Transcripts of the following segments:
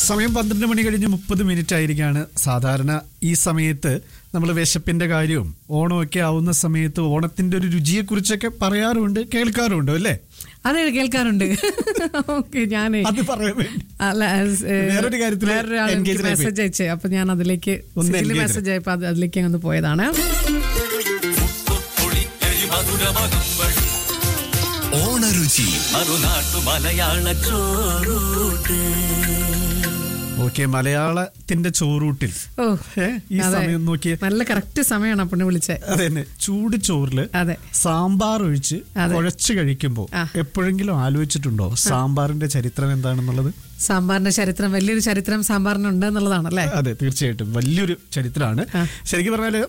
സമയം പന്ത്രണ്ട് മണി കഴിഞ്ഞ് മുപ്പത് മിനിറ്റ് ആയിരിക്കാണ് സാധാരണ ഈ സമയത്ത് നമ്മൾ വിശപ്പിന്റെ കാര്യവും ഓണമൊക്കെ ആവുന്ന സമയത്ത് ഓണത്തിന്റെ ഒരു രുചിയെ കുറിച്ചൊക്കെ പറയാറുണ്ട് കേൾക്കാറുണ്ട് അല്ലേ അതെ കേൾക്കാറുണ്ട് ഓക്കെ ഞാനേ അത് പറയാൻ വേണ്ടി അല്ല ഏ, വേറൊരു കാര്യത്തില് വേറൊരാൾ എനിക്ക് engaged ആയിപ്പോയി. മെസ്സേജ് അയച്ചേ അപ്പൊ ഞാൻ അതിലേക്ക് ഒന്ന് engaged ആയി. മെസ്സേജ് ആയപ്പോ അത് അതിലേക്ക് ഒന്ന് പോയതാണ് ഓണരുചി മറുനാട്ടു മലയാള ചോറൂട്ട് ഓക്കെ മലയാളത്തിന്റെ ചോറൂട്ടിൽ ഓ ഏ, ഈ അതെ. സമയം നോക്കിയേ നല്ല കറക്റ്റ് സമയമാണ് അപ്പണ് വിളിച്ചേ അതെ തന്നെ ചൂട് ചോറില് അതെ. സാമ്പാർ ഒഴിച്ച് അതെ. കുഴച്ച് കഴിക്കുമ്പോ ആ. എപ്പോഴെങ്കിലും ആലോചിച്ചിട്ടുണ്ടോ സാമ്പാറിന്റെ ചരിത്രം എന്താണെന്നുള്ളത് സാമ്പാറിന്റെ ചരിത്രം വലിയൊരു ചരിത്രം സാമ്പാറിനുണ്ട് എന്നുള്ളതാണല്ലേ അതെ തീർച്ചയായിട്ടും വലിയൊരു ചരിത്രമാണ് ശരിക്കും പറഞ്ഞാല്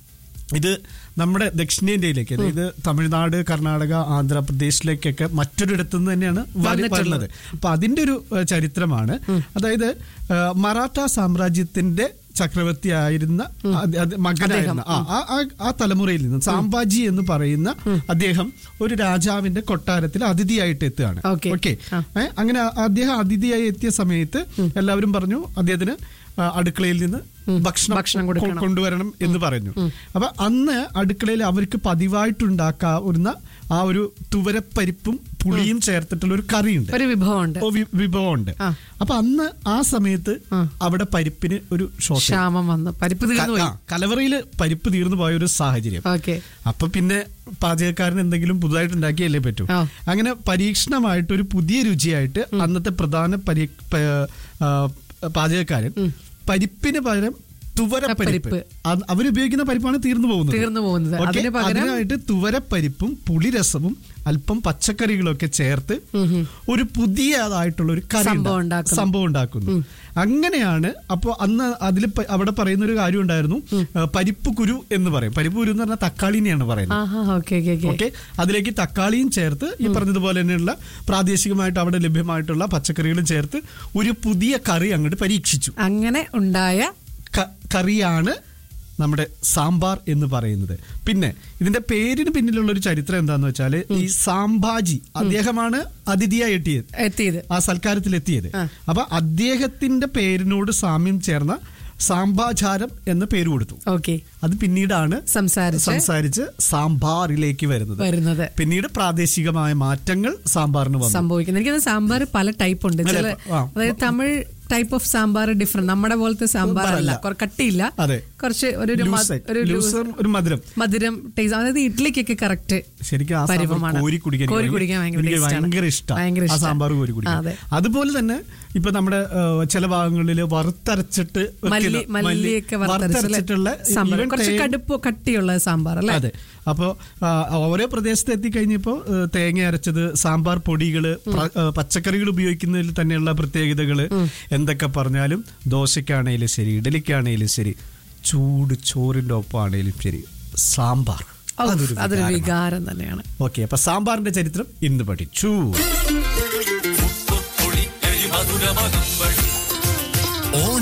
ഇത് നമ്മുടെ ദക്ഷിണേന്ത്യയിലേക്ക് അതായത് തമിഴ്നാട് കർണാടക ആന്ധ്രാപ്രദേശിലേക്കൊക്കെ മറ്റൊരിടത്തു നിന്ന് തന്നെയാണ് വരി- വന്നിട്ടുള്ളത്. വരുന്നത് അപ്പൊ അതിന്റെ ഒരു ഏഹ്, ചരിത്രമാണ് അതായത് ഏഹ്, മറാഠ സാമ്രാജ്യത്തിന്റെ ചക്രവർത്തി ആയിരുന്ന അത് അത് മകനായിരുന്ന ആ, ആ- ആ- ആ തലമുറയിൽ നിന്ന് സാമ്പാജി എന്ന് പറയുന്ന അദ്ദേഹം ഒരു രാജാവിന്റെ കൊട്ടാരത്തിൽ അതിഥിയായിട്ട് എത്തുകയാണ് Okay. ഓക്കെ അങ്ങനെ ആ- അദ്ദേഹം അതിഥിയായി എത്തിയ സമയത്ത് എല്ലാവരും പറഞ്ഞു അദ്ദേഹത്തിന് ആ, അടുക്കളയിൽ നിന്ന് ഭക്ഷണം ഭക്ഷണം കൊ- കൊടുക്കണം. കൊണ്ടുവരണം എന്ന് പറഞ്ഞു അപ്പൊ അന്ന് അടുക്കളയിൽ അവർക്ക് പതിവായിട്ടുണ്ടാക്കാവുന്ന ആ ഒരു തുവരപ്പരിപ്പും പുളിയും ചേർത്തിട്ടുള്ള ഒരു കറിയുണ്ട് ഒരു വിഭവമുണ്ട് ഓ, വി- വിഭവമുണ്ട് ആ. അപ്പൊ അന്ന് ആ സമയത്ത് അവിടെ പരിപ്പിന് ഒരു ഷോർട്ട് ക്ഷാമം വന്ന് പരിപ്പ് തീർന്നു പോയി കലവറയില് പരിപ്പ് തീർന്നു പോയ ഒരു സാഹചര്യം ഓക്കെ അപ്പൊ പിന്നെ പാചകക്കാരൻ എന്തെങ്കിലും പുതുതായിട്ട് ഉണ്ടാക്കിയല്ലേ പറ്റൂ ആ. അങ്ങനെ പരീക്ഷണമായിട്ട് ഒരു പുതിയ രുചിയായിട്ട് അന്നത്തെ പ്രധാന പരി പ- ആ, പാചകക്കാരൻ പരിപ്പിന് പകരം തുവരപ്പരിപ്പ് പരിപ്പ്. അത് അവരുപയോഗിക്കുന്ന പരിപ്പാണ് തീർന്നു പോകുന്നത് തീർന്നു പോകുന്നത്. ഓക്കേ? അതിന് പകരം- അതിനായിട്ട് തുവരപ്പരിപ്പും പുളിരസവും അല്പം പച്ചക്കറികളൊക്കെ ചേർത്ത് ഒരു പുതിയതായിട്ടുള്ള ഒരു കറി സംഭവം ഉണ്ടാ- ഉണ്ടാക്കുന്നു. സംഭവം ഉണ്ടാക്കുന്നു അങ്ങനെയാണ് അപ്പോൾ അന്ന് അതിൽ അവിടെ പറയുന്ന ഒരു കാര്യം ഉണ്ടായിരുന്നു ആ, പരിപ്പ് കുരു എന്ന് പറയും പരിപ്പ് കുരു എന്ന് പറഞ്ഞാൽ തക്കാളിനെയാണ് പറയുന്നത് ആഹാ ഓക്കെ ഓക്കെ ഓക്കെ ഓക്കെ അതിലേക്ക് തക്കാളിയും ചേർത്ത് ഈ പറഞ്ഞതുപോലെ തന്നെയുള്ള പ്രാദേശികമായിട്ട് അവിടെ ലഭ്യമായിട്ടുള്ള പച്ചക്കറികളും ചേർത്ത് ഒരു പുതിയ കറി അങ്ങോട്ട് പരീക്ഷിച്ചു അങ്ങനെ ഉണ്ടായ ക- കറിയാണ് നമ്മുടെ സാമ്പാർ എന്ന് പറയുന്നത് പിന്നെ ഇതിന്റെ പേരിന് പിന്നിലുള്ള ഒരു ചരിത്രം എന്താന്ന് വെച്ചാൽ ഈ സാമ്പാജി അദ്ദേഹമാണ് അതിഥിയായി എത്തിയത് എത്തിയത് ആ സൽക്കാരത്തിൽ എത്തിയത് ആ. അപ്പൊ അദ്ദേഹത്തിന്റെ പേരിനോട് സാമ്യം ചേർന്ന സാമ്പാചാരം എന്ന പേര് കൊടുത്തു ഓക്കെ അത് പിന്നീടാണ് സംസാരിച്ച് സംസാരിച്ച് സാമ്പാറിലേക്ക് വരുന്നത് വരുന്നത് പിന്നീട് പ്രാദേശികമായ മാറ്റങ്ങൾ സാമ്പാറിന് വന്നു സംഭവിക്കുന്നത് എനിക്ക് തോന്നുന്നു സാമ്പാർ പല ടൈപ്പ് ഉണ്ട് ചില അതെ, ആ. അതായത് Tamil type of sambar different നമ്മുടെ പോലത്തെ സാമ്പാർ അല്ല സാമ്പാറല്ല. കുറ- കട്ടിയില്ല അതെ. കുറച്ച് ഒരു ഒരു മ- ലൂസ് ഒരു ലൂസ് ലൂസ് ഒരു മധുരം മധുരം ടേസ്റ്റ് അതായത് ഇഡ്ലിക്കൊക്കെ കറക്റ്റ് ശരിക്കും ആ സാമ്പാർ പരിവമാണ്. കോരി കുടിക്കാൻ കോരി എനിക്ക് കുടിക്കാൻ ഭയങ്കര എനിക്ക് taste ആണ്. ഭയങ്കര ഇഷ്ടമാണ് ഭയങ്കര ആ ഇഷ്ടാ. സാമ്പാർ കോരി ആ, കുടിക്കാൻ അതെ. അതുപോലെ തന്നെ ഇപ്പൊ നമ്മുടെ ഏഹ്, ചില ഭാഗങ്ങളിൽ വറുത്തരച്ചിട്ട് മല്ലി വെക്കുന്ന മല്ലിയൊക്കെ വറുത്തരച്ചിട്ടുള്ള സാമ്പാർ even കുറച്ച് തേ- കടുപ്പ് കട്ടിയുള്ള സാമ്പാർ അല്ലേ അതെ അപ്പോ ആ, ഓരോ പ്രദേശത്ത് എത്തിക്കഴിഞ്ഞപ്പോ ഏഹ്, തേങ്ങ അരച്ചത് സാമ്പാർ പൊടികള് പ്ര- ഏഹ്, പച്ചക്കറികൾ ഉപയോഗിക്കുന്നതിൽ തന്നെയുള്ള പ്രത്യേകതകള് എന്തൊക്കെ പറഞ്ഞാലും ദോശക്കാണേലും ശരി ഇഡലിക്കാണേലും ശരി ചൂട് ചോറിന്റെ ഒപ്പാണേലും ശരി സാമ്പാർ ഔ, അതൊരു അതൊരു വികാരമാണ്. വികാരം തന്നെയാണ് ഓക്കെ അപ്പൊ സാമ്പാറിന്റെ ചരിത്രം ഇന്ന് പഠിച്ചു പുളി എരി മധുരമകമ്പഴി ഓണ